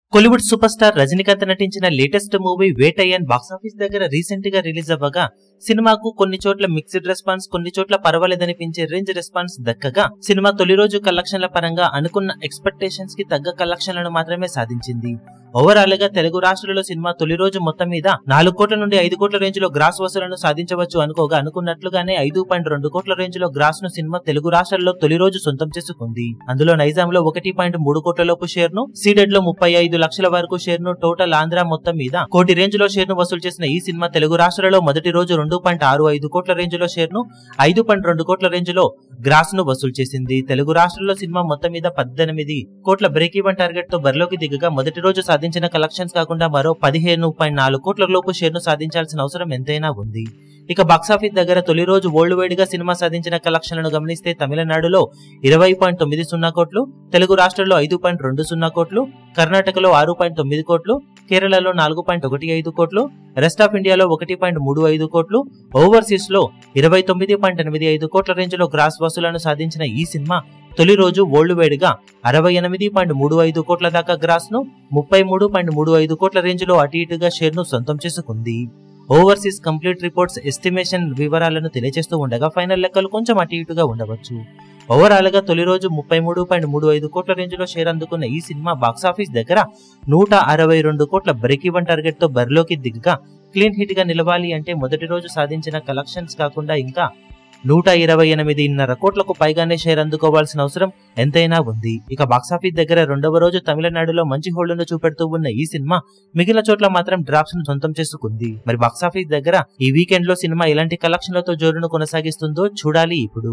Kollywood super star Rajinikanth నటించిన latest movie Vettaiyan box office దగ్గర recent గా రిలీజ్ అవ్వగా సినిమాకు కొన్ని చోట్ల మిక్స్డ్ రెస్పాన్స్ కొన్ని చోట్ల పర్వాలేదనిపించే రేంజ్ రెస్పాన్స్ దక్కగా సినిమా తొలి రోజు కలెక్షన్ల పరంగా అనుకున్న ఎక్స్పెక్టేషన్స్ కి తగ్గ కలెక్షన్లను మాత్రమే సాధించింది ఓవరాల్ గా తెలుగు రాష్ట్రాలలో సినిమా తొలి రోజు మొత్తం మీద నాలుగు కోట్ల నుండి ఐదు కోట్ల రేంజ్ లో గ్రాస్ వసూలను సాధించవచ్చు అనుకోగా అనుకున్నట్లుగానే ఐదు పాయింట్ రెండు కోట్ల రేంజ్ లో గ్రాస్ ను సినిమా తెలుగు రాష్ట్రాల్లో తొలి రోజు సొంతం చేసుకుంది అందులో నైజాంలో ఒకటి పాయింట్ మూడు కోట్ల లోపు షేర్ ను సీడెడ్ లో ముప్పై ఐదు లక్షల వరకు షేర్ ను టోటల్ ఆంధ్ర మొత్తం మీద కోటి రేంజ్ లో షేర్ ను వసూలు చేసిన ఈ సినిమా తెలుగు రాష్ట్రాలలో మొదటి రోజు రెండు పాయింట్ ఆరు ఐదు కోట్ల రేంజ్ లో షేర్ ను ఐదు పాయింట్ రెండు కోట్ల రేంజ్ లో గ్రాస్ ను వసూలు చేసింది తెలుగు రాష్ట్రాల్లో సినిమా మొత్తం మీద పద్దెనిమిది కోట్ల బ్రేక్ ఈవెన్ టార్గెట్ తో బరిలోకి దిగగా మొదటి రోజు సాధించిన కలెక్షన్స్ కాకుండా మరో పదిహేను పాయింట్ నాలుగు కోట్ల లోపు షేర్ ను సాధించాల్సిన అవసరం ఎంతైనా ఉంది ఇక బాక్సాఫీస్ దగ్గర తొలి రోజు వరల్డ్ వైడ్ గా సినిమా సాధించిన కలెక్షన్లను గమనిస్తే తమిళనాడులో ఇరవై పాయింట్ తొమ్మిది సున్నా కోట్లు తెలుగు రాష్ట్రాల్లో ఐదు పాయింట్ రెండు సున్నా కోట్లు కర్ణాటకలో ఆరు పాయింట్ తొమ్మిది కోట్లు కేరళలో నాలుగు పాయింట్ ఒకటి ఐదు కోట్లు రెస్ట్ ఆఫ్ ఇండియాలో ఒకటి పాయింట్ మూడు ఐదు కోట్లు ఓవర్సీస్ లో ఇరవై తొమ్మిది పాయింట్ ఎనిమిది ఐదు కోట్ల రేంజ్ లో గ్రాస్ వసూలను సాధించిన ఈ సినిమా తొలి రోజు వరల్డ్ వైడ్ గా అరవై ఎనిమిది పాయింట్ మూడు ఐదు కోట్ల దాకా గ్రాస్ ను ముప్పై మూడు పాయింట్ మూడు ఐదు కోట్ల రేంజ్ లో అటు ఇటుగా షేర్ ను సొంతం చేసుకుంది ఓవర్సీస్ కంప్లీట్ రిపోర్ట్స్ ఎస్టిమేషన్ వివరాలను తెలియజేస్తూ ఉండగా ఫైనల్ లెక్కలు కొంచెం అటు ఇటుగా ఉండవచ్చు ఓవరాల్ గా తొలి రోజు ముప్పై మూడు పాయింట్ మూడు ఐదు కోట్ల రేంజ్ లో షేర్ అందుకున్న ఈ సినిమా బాక్సాఫీస్ దగ్గర నూట అరవై రెండు కోట్ల బ్రేక్ ఈవెన్ టార్గెట్ తో బరిలోకి దిగగా క్లీన్ హిట్ గా నిలవాలి అంటే మొదటి రోజు సాధించిన కలెక్షన్స్ కాకుండా ఇంకా నూట ఇరవై ఎనిమిదిన్నర కోట్లకు పైగానే షేర్ అందుకోవాల్సిన అవసరం ఎంతైనా ఉంది ఇక బాక్సాఫీస్ దగ్గర రెండవ రోజు తమిళనాడులో మంచి హోల్డ్ను చూపెడుతూ ఉన్న ఈ సినిమా మిగిలిన చోట్ల మాత్రం డ్రాప్స్ ను సొంతం చేసుకుంది మరి బాక్సాఫీస్ దగ్గర ఈ వీకెండ్ లో సినిమా ఎలాంటి కలెక్షన్లతో జోరును కొనసాగిస్తుందో చూడాలి ఇప్పుడు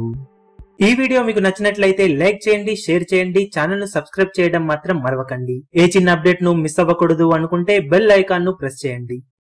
ఈ వీడియో మీకు నచ్చినట్లయితే లైక్ చేయండి షేర్ చేయండి ఛానల్ ను సబ్స్క్రైబ్ చేయడం మాత్రం మరవకండి ఏ చిన్న అప్డేట్ ను మిస్ అవ్వకూడదు అనుకుంటే బెల్ ఐకాన్ ను ప్రెస్ చేయండి